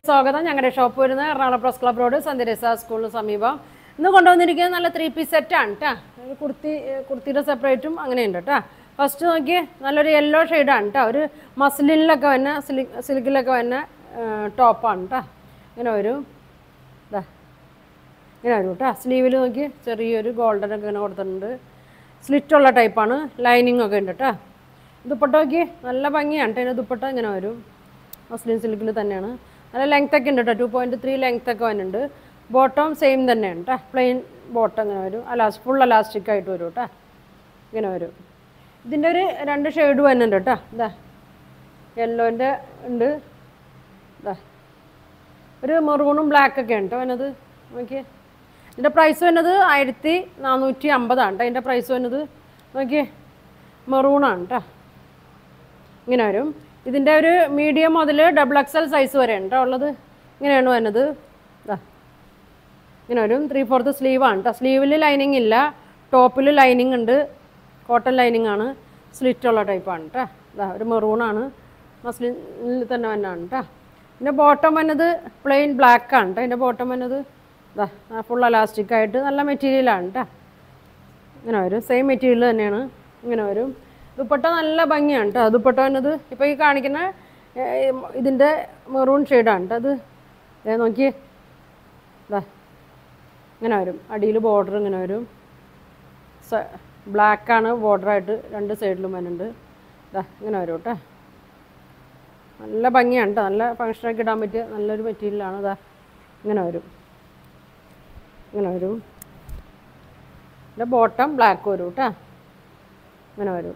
സ്വാഗതം ഞങ്ങളുടെ ഷോപ്പ് വരുന്നത് എറണാകുളം പ്രസ് ക്ലബ് റോഡ് സന്ധ്യരസ സ്കൂളിന് സമീപം ഇന്ന് കൊണ്ടുവന്നിരിക്കുന്നത് നല്ല ത്രീ പീസ് സെറ്റാണ് കേട്ടോ ഒരു കുർത്തി കുർത്തിയുടെ സെപ്പറേറ്റും അങ്ങനെയുണ്ട് കേട്ടോ ഫസ്റ്റ് നോക്കിയേ നല്ലൊരു യെല്ലോ ഷെയ്ഡാണ് കേട്ടോ ഒരു മസ്ലിനിലൊക്കെ വന്ന സിലിക് സിൽക്കിലൊക്കെ വന്ന ടോപ്പാണ് കേട്ടോ ഇങ്ങനെ വരും ഇതാ ഇങ്ങനെ വരും കേട്ടോ സ്ലീവിൽ നോക്കി ചെറിയൊരു ഗോൾഡൻ ഒക്കെ ഇങ്ങനെ കൊടുത്തിട്ടുണ്ട് സ്ലിറ്റുള്ള ടൈപ്പാണ് ലൈനിങ് ഒക്കെ ഉണ്ട് കേട്ടോ ദുപ്പട്ട നോക്കി നല്ല ഭംഗിയാണ് കേട്ടോ ഇതിൻ്റെ ദുപ്പട്ട ഇങ്ങനെ വരും മസ്ലിൻ സിൽക്കിൽ തന്നെയാണ് നല്ല ലെങ്ത് ഒക്കെ ഉണ്ട് കേട്ടോ ടു പോയിൻറ്റ് ത്രീ ലെങ്ത് ഒക്കെ വരുന്നുണ്ട് ബോട്ടം സെയിം തന്നെയാണ് കേട്ടോ പ്ലെയിൻ ബോട്ടം ഇങ്ങനെ വരും അലാസ് ഫുൾ അലാസ്റ്റിക് ആയിട്ട് വരും കേട്ടോ ഇങ്ങനെ വരും ഇതിൻ്റെ ഒരു രണ്ട് ഷെയ്ഡ് വരുന്നുണ്ട് കേട്ടോ ഇതാ യെല്ലോൻ്റെ ഉണ്ട് ഇതാ ഒരു മെറൂണും ബ്ലാക്ക് ഒക്കെ ഉണ്ട് കേട്ടോ അതിനത് നോക്കിയേ ഇതിൻ്റെ പ്രൈസ് വരുന്നത് ആയിരത്തി നാനൂറ്റി അമ്പതാണ് കേട്ടോ അതിൻ്റെ പ്രൈസ് വരുന്നത് നോക്കിയേ മെറൂണാണ് കേട്ടോ ഇങ്ങനെ വരും ഇതിൻ്റെ ഒരു മീഡിയം മുതൽ ഡബിൾ എക്സൽ സൈസ് വരെ ഉണ്ട് കേട്ടോ ഉള്ളത് ഇങ്ങനെയാണ് വരുന്നത് ഇതാ ഇങ്ങനെ വരും ത്രീ ഫോർത്ത് സ്ലീവാണ് കേട്ടോ സ്ലീവിൽ ലൈനിങ് ഇല്ല ടോപ്പിൽ ലൈനിങ് ഉണ്ട് കോട്ടൺ ലൈനിങ് ആണ് സ്ലിറ്റ് ഉള്ള ടൈപ്പാണ് കേട്ടോ ഇതാ ഒരു മെറൂണാണ് മസ്ലിനിൽ തന്നെ വന്നാണ് കേട്ടോ പിന്നെ ബോട്ടം വന്നത് പ്ലെയിൻ ബ്ലാക്ക് ആണ് കേട്ടോ ഇതിൻ്റെ ബോട്ടം വന്നത് ഇതാ ഫുൾ അലാസ്റ്റിക് ആയിട്ട് നല്ല മെറ്റീരിയലാണ് കേട്ടോ ഇങ്ങനെ വരും സെയിം മെറ്റീരിയൽ തന്നെയാണ് ഇങ്ങനെ വരും ദുപ്പട്ട നല്ല ഭംഗിയാണ് കേട്ടോ ദുപ്പട്ട വന്നത് ഇപ്പോൾ ഈ കാണിക്കുന്ന ഏർ, ഇതിൻ്റെ മെറൂൺ ഷെയ്ഡാണ് കേട്ടോ അത് ദേ നോക്കിയേ ഇതാ ഇങ്ങനെ വരും അടിയിൽ ബോർഡർ ഇങ്ങനെ വരും ബ്ലാക്കാണ് ബോർഡറായിട്ട് രണ്ട് സൈഡിലും വരുന്നുണ്ട് ഇതാ ഇങ്ങനെ വരും കേട്ടോ നല്ല ഭംഗിയാണ് കേട്ടോ നല്ല ഫങ്ഷനൊക്കെ ഇടാൻ പറ്റിയ നല്ലൊരു മെറ്റീരിയലാണ് ഇതാ ഇങ്ങനെ വരും ഇങ്ങനെ വരും ഇതിൻ്റെ ബോട്ടം ബ്ലാക്ക് വരും കേട്ടോ ഇങ്ങനെ വരും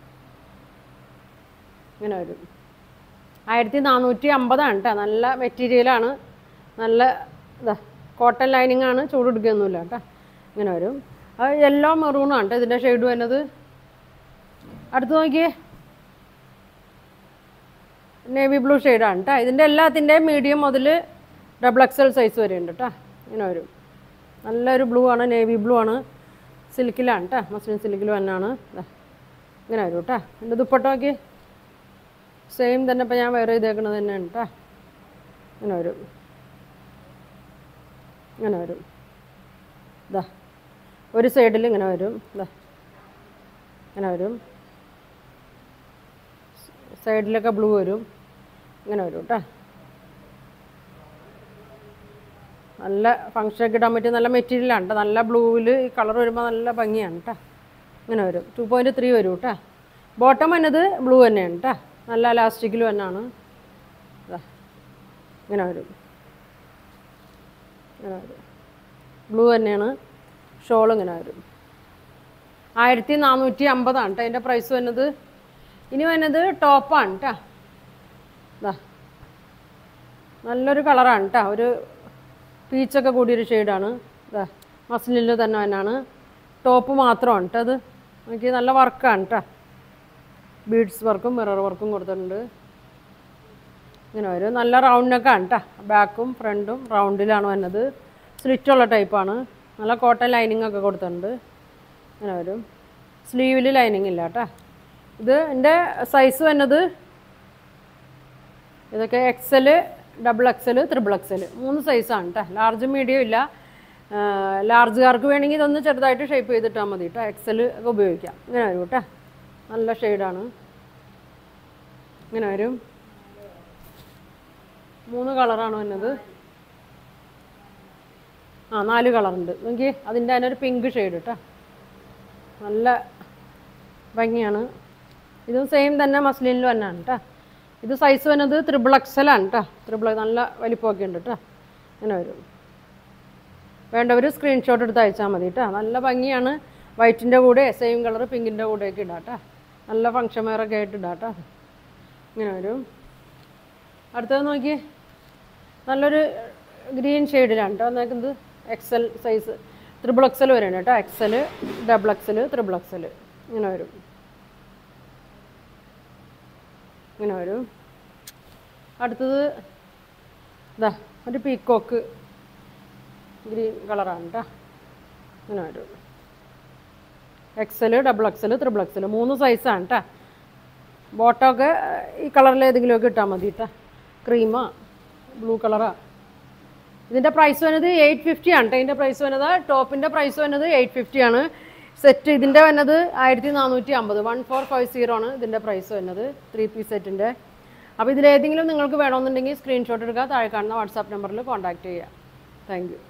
ഇങ്ങനെ വരും ആയിരത്തി നാനൂറ്റി അമ്പതാണ് കേട്ടോ നല്ല മെറ്റീരിയലാണ് നല്ല ഇതാ കോട്ടൺ ലൈനിങ് ആണ് ചൂട് എടുക്കുകയൊന്നുമില്ല കേട്ടോ ഇങ്ങനെ വരും അത് യെല്ലോ മെറൂണാണ് കേട്ടോ ഇതിൻ്റെ ഷെയ്ഡ് വരുന്നത് അടുത്ത് നോക്കിയേ നേവി ബ്ലൂ ഷെയ്ഡാണ് കേട്ടോ ഇതിൻ്റെ എല്ലാത്തിൻ്റെയും മീഡിയം മുതൽ ഡബിൾ എക്സൽ സൈസ് വരെ ഉണ്ട് കേട്ടോ ഇങ്ങനെ വരും നല്ലൊരു ബ്ലൂ ആണ് നേവി ബ്ലൂ ആണ് സിൽക്കിലാണ് കേട്ടോ മസ്ലിൻ സിൽക്കിൽ തന്നെയാണ് ദാ ഇങ്ങനെ വരും കേട്ടോ എൻ്റെ ദുപ്പട്ട നോക്കി സെയിം തന്നെ ഇപ്പം ഞാൻ വേറെ ചെയ്തേക്കണത് തന്നെയാണ് കേട്ടോ ഇങ്ങനെ വരും ഇങ്ങനെ വരും ഇതാ ഒരു സൈഡിൽ ഇങ്ങനെ വരും ഇതാ ഇങ്ങനെ വരും സൈഡിലൊക്കെ ബ്ലൂ വരും ഇങ്ങനെ വരും കേട്ടോ നല്ല ഫങ്ഷനൊക്കെ ഇടാൻ പറ്റിയ നല്ല മെറ്റീരിയലാണ് കേട്ടോ നല്ല ബ്ലൂവിൽ ഈ കളർ വരുമ്പോൾ നല്ല ഭംഗിയാണ് കേട്ടോ ഇങ്ങനെ വരും ടു പോയിൻറ്റ് ത്രീ വരും കേട്ടോ ബോട്ടം വന്നത് ബ്ലൂ തന്നെയാണ് കേട്ടോ നല്ല ലാസ്റ്റിക്കിൽ തന്നെയാണ് ഇതാ ഇങ്ങനെ വരും ഇങ്ങനെ വരും ബ്ലൂ തന്നെയാണ് ഷോൾ ഇങ്ങനെ വരും ആയിരത്തി നാനൂറ്റി അമ്പതാണ് കേട്ടോ അതിൻ്റെ പ്രൈസ് വരുന്നത് ഇനി വരുന്നത് ടോപ്പാണ് കേട്ടോ ഇതാ നല്ലൊരു കളറാണ് കേട്ടോ ഒരു പീച്ചൊക്കെ കൂടിയൊരു ഷെയ്ഡാണ് ഇതാ മസ്ലിനിൽ തന്നെ തന്നെയാണ് ടോപ്പ് മാത്രമാണ് കേട്ടോ അത് നോക്കി നല്ല വർക്കാണ് കേട്ടോ ബീഡ്സ് വർക്കും മിറർ വർക്കും കൊടുത്തിട്ടുണ്ട് ഇങ്ങനെ വരും നല്ല റൗണ്ടിനൊക്കെയാണ് കേട്ടോ ബാക്കും ഫ്രണ്ടും റൗണ്ടിലാണ് വന്നത് സ്ലിറ്റുള്ള ടൈപ്പാണ് നല്ല കോട്ടൺ ലൈനിങ് ഒക്കെ കൊടുത്തിട്ടുണ്ട് ഇങ്ങനെ വരും സ്ലീവിൽ ലൈനിങ് ഇല്ല കേട്ടോ ഇത് എൻ്റെ സൈസ് വന്നത് ഇതൊക്കെ XL double XL triple XL മൂന്ന് സൈസാണ് കേട്ടോ ലാർജ് മീഡിയം ഇല്ല ലാർജുകാർക്ക് വേണമെങ്കിൽ ഇതൊന്ന് ചെറുതായിട്ട് ഷേപ്പ് ചെയ്തിട്ടാൽ മതി കേട്ടോ എക്സൽ ഒക്കെ ഉപയോഗിക്കാം ഇങ്ങനെ വരും കേട്ടോ നല്ല ഷെയ്ഡാണ് ഇങ്ങനെ വരും മൂന്ന് കളറാണ് വന്നത് ആ നാല് കളറുണ്ട് നോക്കി അതിൻ്റെ തന്നെ ഒരു പിങ്ക് ഷെയ്ഡ് കേട്ടോ നല്ല ഭംഗിയാണ് ഇതും സെയിം തന്നെ മസ്ലിനിൽ തന്നെയാണ് കേട്ടോ ഇത് സൈസ് വന്നത് ത്രിബിൾ എക്സലാണ് കേട്ടോ ത്രിബിൾ നല്ല വലിപ്പമൊക്കെ ഉണ്ട് കേട്ടോ ഇങ്ങനെ വരും വേണ്ടവർ സ്ക്രീൻഷോട്ട് എടുത്ത് അയച്ചാൽ മതി കേട്ടോ നല്ല ഭംഗിയാണ് വൈറ്റിൻ്റെ കൂടെ സെയിം കളർ പിങ്കിൻ്റെ കൂടെയൊക്കെ ഇടാം കേട്ടോ നല്ല ഫങ്ഷൻ വെയറൊക്കെ ആയിട്ട് ഇടാം കേട്ടോ ഇങ്ങനെ വരും അടുത്തത് നോക്കി നല്ലൊരു ഗ്രീൻ ഷെയ്ഡിലാണ് കേട്ടോ നോക്കുന്നത് എക്സൽ സൈസ് ത്രിബിൾ എക്സൽ വരെയാണ് കേട്ടോ XL double XL triple XL ഇങ്ങനെ വരും ഇങ്ങനെ വരും അടുത്തത് ഇതാ ഒരു പീക്കോക്ക് ഗ്രീൻ കളറാണ് കേട്ടോ ഇങ്ങനെ വരും XL double XL triple XL മൂന്ന് സൈസാണ് കേട്ടോ ബോട്ടമൊക്കെ ഈ കളറിൽ ഏതെങ്കിലുമൊക്കെ ഇട്ടാൽ മതി കേട്ടോ ക്രീമോ ബ്ലൂ കളറാ ഇതിൻ്റെ പ്രൈസ് വരുന്നത് എയ്റ്റ് ഫിഫ്റ്റി ആണ് കേട്ടോ ഇതിൻ്റെ പ്രൈസ് വരുന്നത് ടോപ്പിൻ്റെ പ്രൈസ് വരുന്നത് എയ്റ്റ് ഫിഫ്റ്റി ആണ് സെറ്റ് ഇതിൻ്റെ വരുന്നത് ആയിരത്തി നാനൂറ്റി അമ്പത് വൺ ഫോർ ഫൈവ് സീറോ ആണ് ഇതിൻ്റെ പ്രൈസ് വരുന്നത് ത്രീ പീസ് സെറ്റിൻ്റെ അപ്പോൾ ഇതിലേതെങ്കിലും നിങ്ങൾക്ക് വേണമെന്നുണ്ടെങ്കിൽ സ്ക്രീൻഷോട്ട് എടുക്കുക താഴെ കാണുന്ന വാട്സാപ്പ് നമ്പറിൽ കോൺടാക്റ്റ് ചെയ്യുക താങ്ക് യു